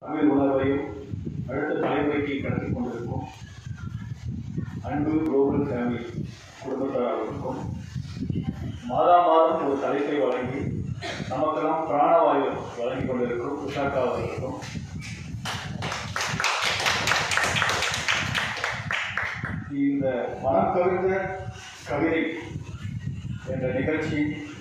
தமிழ் உணர்வையும் அடுத்த தலைமுறைக்கு கடத்தி கொண்டிருக்கும் அன்பு குளோபல் ஃபேமிலி குடும்பத்தார்களுக்கும் மாதா மாதம் ஒரு தலைப்பை வழங்கி நமக்கெல்லாம் பிராணவாயு வழங்கி கொண்டிருக்கும் உஷாக்கா அவர்களுக்கும் இந்த மனம் கவிழ்ந்த கவிதை என்ற நிகழ்ச்சி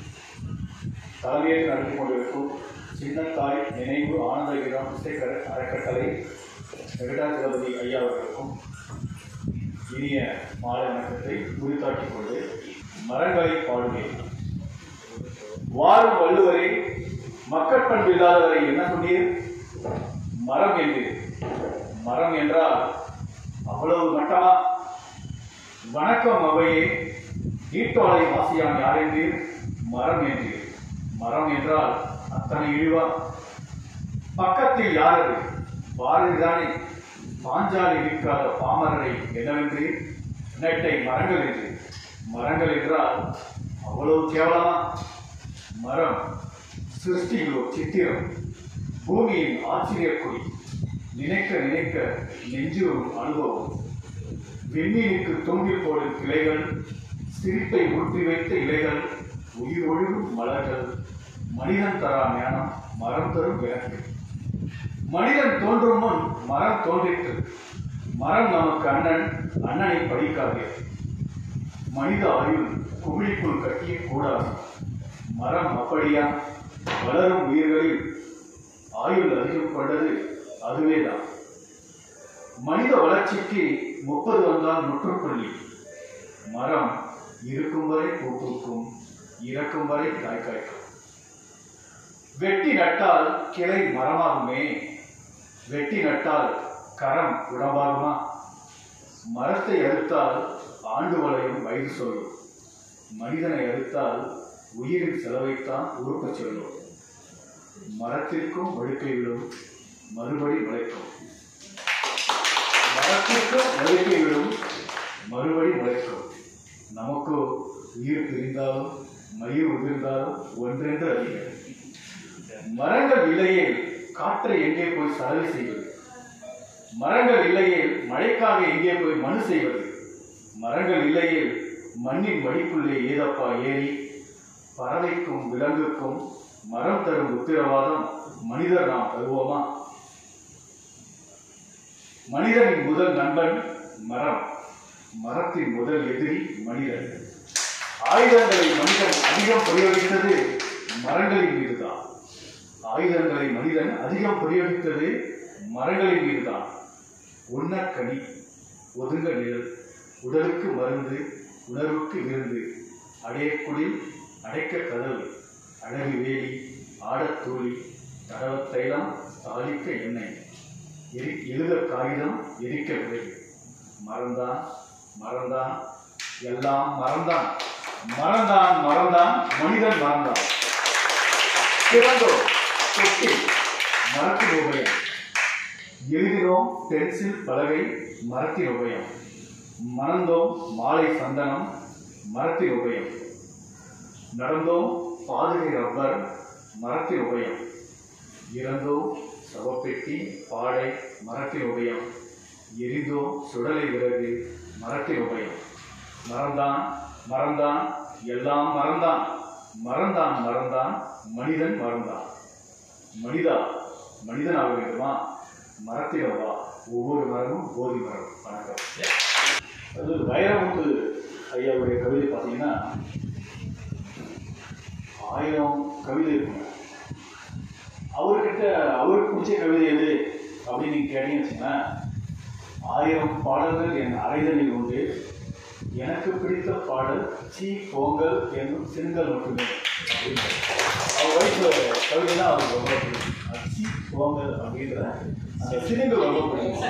தலைமையேற்று நடத்தி கொண்டிருக்கும் சின்னத்தாய் நினைவு ஆனந்தகிரம் இசைக்கர அறக்கட்டளை வெங்கடாஜலபதி ஐயா அவர்களுக்கும் இனிய மாலை வணக்கத்தை உரித்தாக்கிக் கொண்டு மரங்களை பாடுவேன் வாழும் வள்ளுவரே மக்கள் பண்பு இல்லாதவரை என்ன சொன்னீர் மரம் என்று மரம் என்றால் அவ்வளவு மட்டமா வணக்கம் அவையே நீட்டோலை வாசியான் யார் என்றீர் மரம் என்றீர் மரம் என்றால் அத்தனை இழிவா பக்கத்தில் யாரது பாரதிதானே பாஞ்சாலி நிற்காத பாமரரை என்னவென்று நெட்டை மரங்கள் என்று மரங்கள் என்றால் அவ்வளவு கேவலமா மரம் சிருஷ்டிகளோ சித்திரம் பூமியின் ஆச்சரியக்குடி நினைக்க நினைக்க நெஞ்சூரும் அனுபவம் வெந்நீருக்கு தொங்கில் போடும் கிளைகள் சிரிப்பை ஊற்றி வைத்த இலைகள் உயிர் ஒழுகும் மலர்கள் மனிதன் தரா ஞானம் மரம் தரும் எனக்கு மனிதன் தோன்றும் முன் மரம் தோன்றிற்று மரம் நமக்கு அண்ணன் அண்ணனை படிக்காதே மனித ஆயுள் குமிழிக்குள் கட்டிய கூடாது மரம் அப்படியா வளரும் உயிர்களில் ஆயுள் அதிகம் கொண்டது அதுவேதான் மனித வளர்ச்சிக்கு முப்பது வந்தால் முற்றுப்புள்ளி மரம் இருக்கும் வரை பூ பூக்கும் இறக்கும் வரை காய் காய்க்கும் வெட்டி நட்டால் கிளை மரமாகுமே வெட்டி நட்டால் கரம் உடம்பாகுமா மரத்தை அறுத்தால் ஆண்டு வளையும் வயது சொல்லும் மனிதனை அறுத்தால் உயிரின் செலவைத்தான் உருப்பச் சொல்லும் மரத்திற்கும் வழுக்கை விடும் மறுபடி முளைக்கும் மரத்திற்கும் வழுக்கை விடும் மறுபடி முளைக்கும் நமக்கு உயிர் பிரிந்தாலும் மயிர் உதிர்ந்தாலும் ஒன்றென்று அறிக மரங்கள் இல்லையே காற்றை எங்கே போய் சலவை செய்வது மரங்கள் இல்லையே மழைக்காக எங்கே போய் மனு செய்வது மரங்கள் இல்லையே மண்ணின் மடிக்குள்ளே ஏதப்பா ஏறி பறவைக்கும் விலங்குக்கும் மரம் தரும் உத்தரவாதம் மனிதர் நாம் தருவோமா மனிதனின் முதல் நண்பன் மரம் மரத்தின் முதல் எதிரி மனிதன் ஆயுதங்களை மனிதன் அதிகம் பிரயோகித்தது மரங்களின் மீதுதான் ஆயுதங்களை மனிதன் அதிகம் பிரயோகித்தது மரங்களின் மீதுதான் உண்ணக்கனி ஒதுங்க நிழல் உடலுக்கு மருந்து உணர்வுக்கு விருந்து அடையக்குடில் அடைக்க கதவு அழகு வேலி ஆடத் தூளி தடவ தைலம் தாளிக்க எண்ணெய் எரி எழுத காகிதம் எரிக்க விறகு மறந்தான் மறந்தான் எல்லாம் மறந்தான் மறந்தான் மறந்தான் மனிதன் மறந்தான் பிறந்தோ தொட்டி மரத்தின் உபயம் எழுதினோம் பென்சில் பலகை மரத்தின் உபயம் மறந்தோம் மாலை சந்தனம் மரத்தின் உபயம் நடந்தோம் பாதுகை ரப்பர் மரத்தின் உபயம் இறந்தோம் சவப்பெட்டி பாடை மரத்தின் உபயம் எரிந்தோம் சுடலை விறகு மரத்தின் உபயம் மறந்தான் மறந்தான் எல்லாம் மறந்தான் மறந்தான் மறந்தான் மனிதன் மறந்தான் மனிதா மனிதன் ஆக வேண்டுமா மரத்திலவா ஒவ்வொரு மரமும் போதி மரம் வணக்கம் அது வைரமுத்து ஐயாவுடைய கவிதை பார்த்தீங்கன்னா ஆயிரம் கவிதை இருக்குங்க அவர்கிட்ட அவருக்கு பிடிச்ச கவிதை எது அப்படின்னு நீங்கள் கேட்டீங்கன்னு வச்சுங்களேன் ஆயிரம் பாடல்கள் என் அறைதலில் உண்டு எனக்கு பிடித்த பாடல் சி பொங்கல் என்னும் சிறுங்கள் மட்டுமே அப்படின்னு அவர் வயசு கவிதைனா அவருக்கு ரொம்ப பிடிக்கும் அது சி பொங்கல் அப்படின்ற அந்த சிறுங்கள் ரொம்ப பிடிக்கும்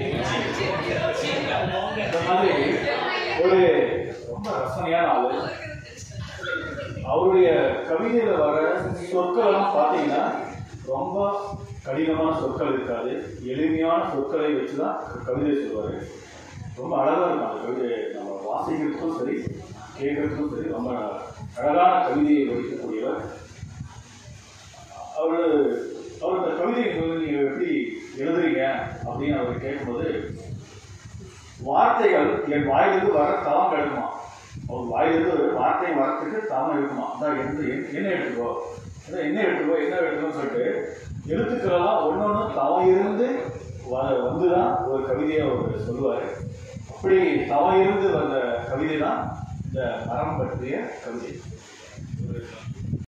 இந்த மாதிரி ஒரு ரொம்ப ரசனையான ஆளு அவருடைய கவிதையில வர சொற்கள் எல்லாம் பார்த்தீங்கன்னா ரொம்ப கடினமான சொற்கள் இருக்காது எளிமையான சொற்களை வச்சு தான் கவிதை சொல்லுவார் ரொம்ப அழகாக இருக்கும் அந்த கவிதை நம்ம வாசிக்கிறதுக்கும் சரி கேட்கறதுக்கும் சரி ரொம்ப அழகான கவிதையை வடிக்கக்கூடியவர் அவர் அவர் அந்த கவிதையை வந்து நீங்கள் எப்படி அப்படின்னு அவர் கேட்கும்போது வார்த்தைகள் என் வாயிலிருந்து வர தவம் கெடுக்குமா அவர் வாயிலிருந்து ஒரு வார்த்தை வரத்துக்கு தவம் இருக்குமா அதான் எந்த என்- என்ன எடுத்துக்கோ அதான் என்ன எடுத்துக்கோ என்ன எடுத்துக்கோன்னு சொல்லிட்டு எழுத்துக்களெல்லாம் ஒன்று ஒன்று தவம் இருந்து வ வந்து தான் ஒரு கவிதையை அவர் சொல்லுவார் அப்படி தவம் இருந்து வந்த கவிதை தான் இந்த மரம் பற்றிய கவிதை